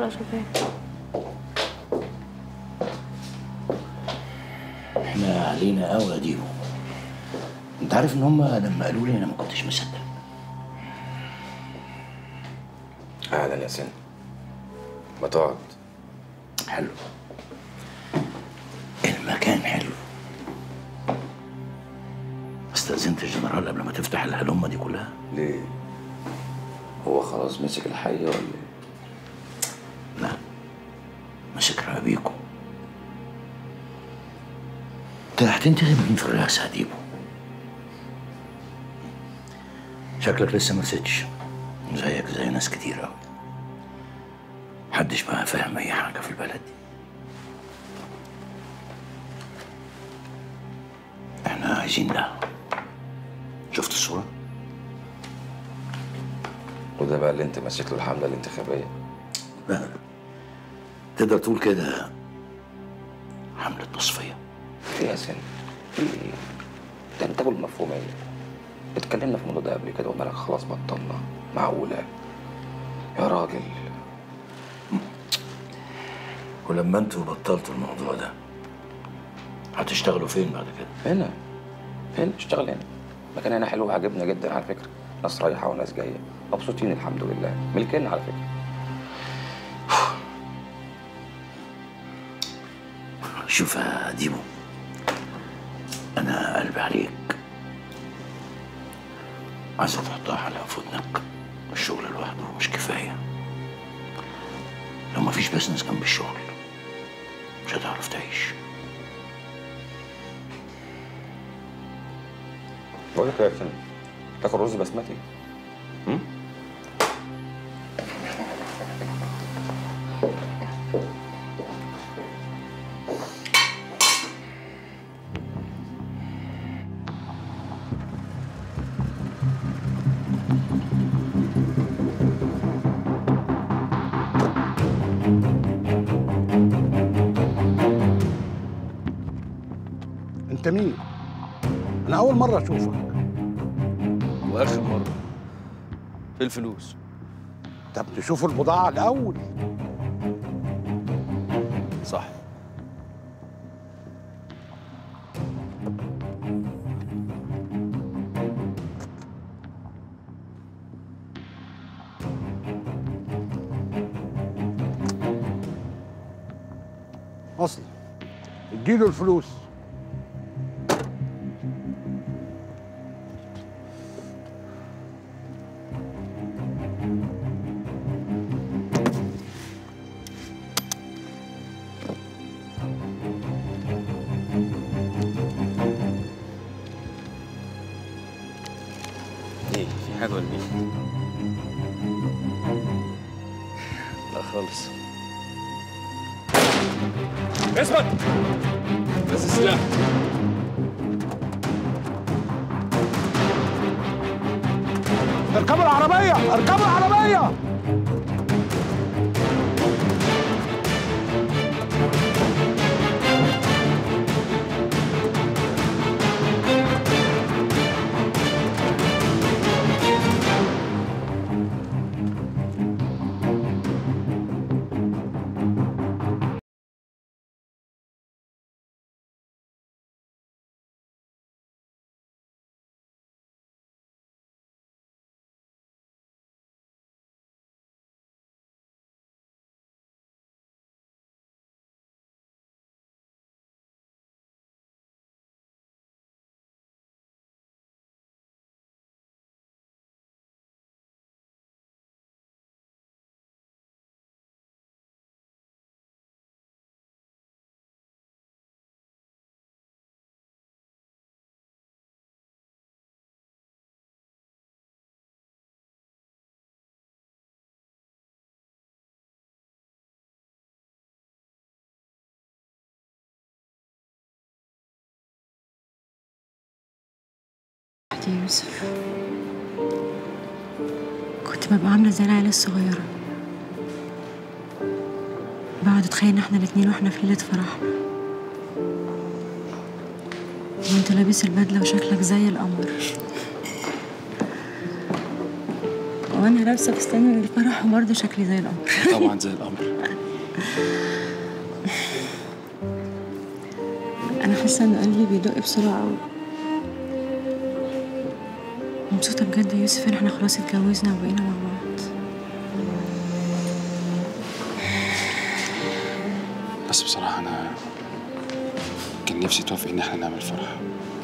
ولا شوفان احنا علينا قوي يا ديبو انت عارف ان هم لما قالوا لي انا ما كنتش مصدق اهلا يا سن ما تقعد حلو المكان حلو استأذنت الجنرال قبل ما تفتح الهلمة دي كلها ليه هو خلاص مسك الحي ولا ايه لا مسك رقابيكو انت هتنتخب مين في الرئاسة يا ديبو شكلك لسه ما رستش زيك زي ناس كتير قوي محدش بقى فاهم اي حاجة في البلد دي احنا عايزين ده شفت الصورة؟ وده بقى اللي انت ماسك له الحمله الانتخابيه لا تقدر تقول كده حملة تصفية في يا سن في ايه ده انت ابو المفهوميه اتكلمنا في الموضوع ده قبل كده وقلنا لك خلاص بطلنا معقوله يا راجل ولما انتوا بطلتوا الموضوع ده هتشتغلوا فين بعد كده؟ هنا هنا اشتغل هنا مكان هنا حلو عجبنا جدا على فكره ناس رايحه وناس جايه مبسوطين الحمد لله ملكنا على فكره شوف يا ديبو انا قلبي عليك عايزة تحطها على ودنك الشغل لوحده مش كفاية لو مفيش بزنس جنب الشغل مش هتعرف تعيش بقول لك يا سن تاكل رز بسمتي هم؟ انت مين؟ انا اول مره اشوفك واخر مره في الفلوس طب تشوف البضاعه الاول صح اصل اديله الفلوس ايه في حاجه ولا ايه لا خالص اثبت بس السلاح اركبوا العربيه اركبوا العربيه يا يوسف كنت ببقى عاملة زي العيال الصغيرة بقعد اتخيل احنا الاتنين واحنا في ليلة فرحنا وانت لابس البدلة وشكلك زي القمر وانا لابسه فستان الفرح وبرضه شكلي زي القمر طبعا زي القمر انا حاسه ان قلبي بيدق بسرعه قوي مبسوطه بجد يا يوسف ان احنا خلاص اتجوزنا وبقينا مع بعض بس بصراحة أنا كان نفسي توافق إن إحنا نعمل فرح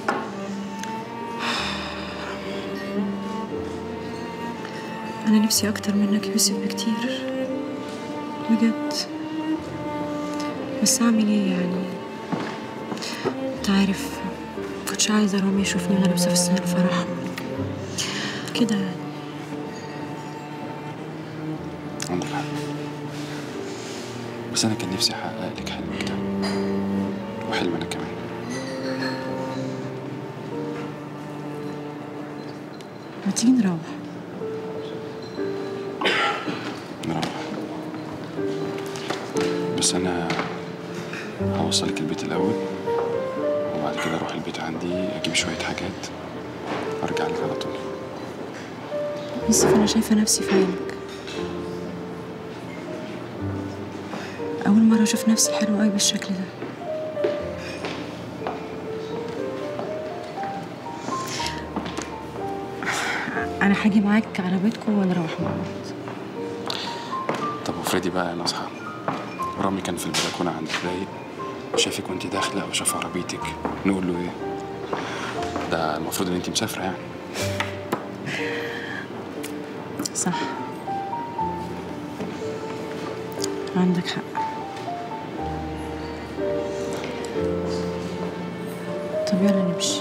انا نفسي اكتر منك يا يوسف بكتير بجد بس اعمل ايه يعني انت عارف كنتش عايزه رامي يشوفني وانا لابسه فستان الفرح كده يعني عندك حق بس أنا كان نفسي أحقق لك حلمك ده وحلم أنا كمان ما تيجي نروح نروح بس أنا هوصلك البيت الأول وبعد كده أروح البيت عندي أجيب شوية حاجات وأرجع لك على طول يوسف انا شايفه نفسي في عينك اول مره اشوف نفسي حلوه قوي بالشكل ده انا هاجي معاك على بيتكم ونروح مع بعض طب وفريدي بقى أنا أصحى رامي كان في البلكونة عندك رايق وشافك وأنت داخلة وشاف عربيتك نقول له إيه ده المفروض إن أنت مسافرة يعني صح عندك حق طب يلا نمشي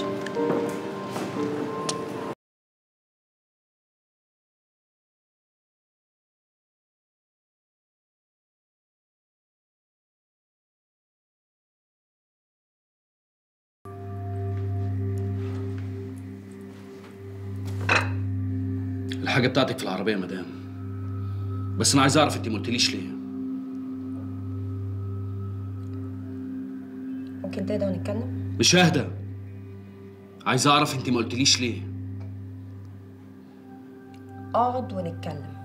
الحاجة بتاعتك في العربية يا مدام بس أنا عايز أعرف أنت ما قلتليش ليه ممكن تهدى ونتكلم مش ههدى عايز أعرف أنت ما قلتليش ليه اقعد ونتكلم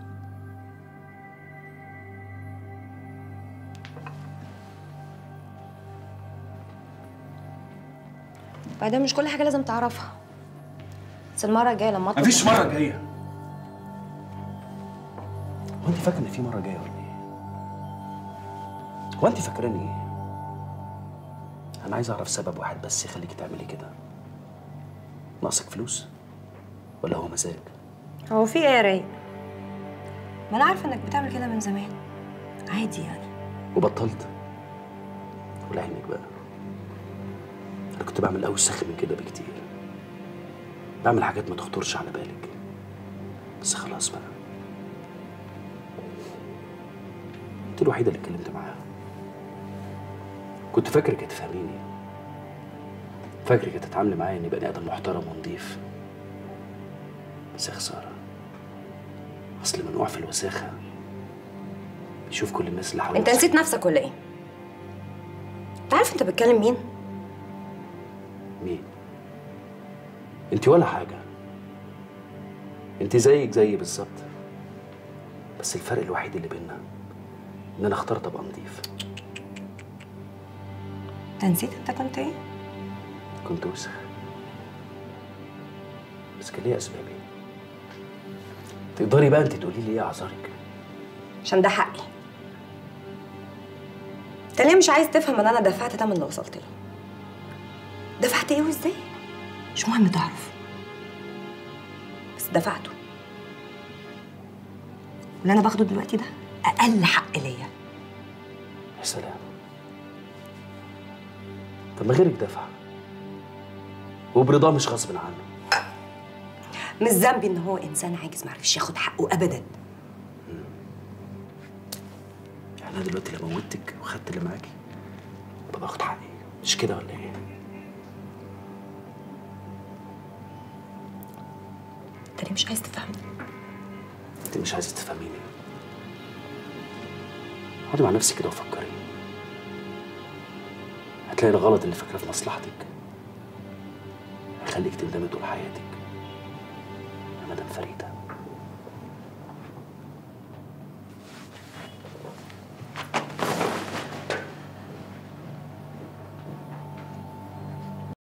بعدين مش كل حاجة لازم تعرفها بس المرة الجاية لما اطلب مفيش منك- مرة جاية هو أنت فاكر إن في مرة جاية ولا إيه؟ هو أنت فاكراني إيه؟ أنا عايز أعرف سبب واحد بس يخليكي تعملي كده ناقصك فلوس؟ ولا هو مزاج؟ هو في ايه يا رايق ما انا عارفة انك بتعمل كده من زمان عادي يعني وبطلت ولعلمك بقى انا كنت بعمل اوسخ من كده بكتير بعمل حاجات ما تخطرش على بالك بس خلاص بقى انت الوحيده اللي اتكلمت معاها كنت فاكرك هتفهميني فاكرك هتتعاملي معايا اني بني ادم محترم ونضيف بس يا خساره اصل منوع في الوساخه يشوف كل الناس اللي حواليه انت نسيت نفسك ولا ايه انت عارف انت بتكلم مين مين؟ انت ولا حاجة انت زيك زيي بالظبط بس الفرق الوحيد اللي بينا ان انا اخترت ابقى نضيف انت نسيت انت كنت ايه كنت وسخ بس كان ليا اسبابي تقدري بقى انت تقولي لي ايه اعذارك عشان ده حقي انت ليه مش عايز تفهم ان انا دفعت تمن اللي وصلت له دفعت ايه وازاي مش مهم تعرف بس دفعته اللي انا باخده دلوقتي ده اقل حق ليا يا سلام طب ما غيرك دفع وبرضاه مش غصب عنه مش ذنبي ان هو انسان عاجز معرفش ياخد حقه ابدا يعني انا دلوقتي لو موتك وخدت اللي معاكي يبقى باخد حقي مش كده ولا ايه؟ انت ليه مش عايز تفهمني انت مش عايزه تفهميني اقعدي مع نفسك كده وفكري هتلاقي الغلط اللي فاكراه في مصلحتك هيخليك تندمي طول حياتك يا مدام فريده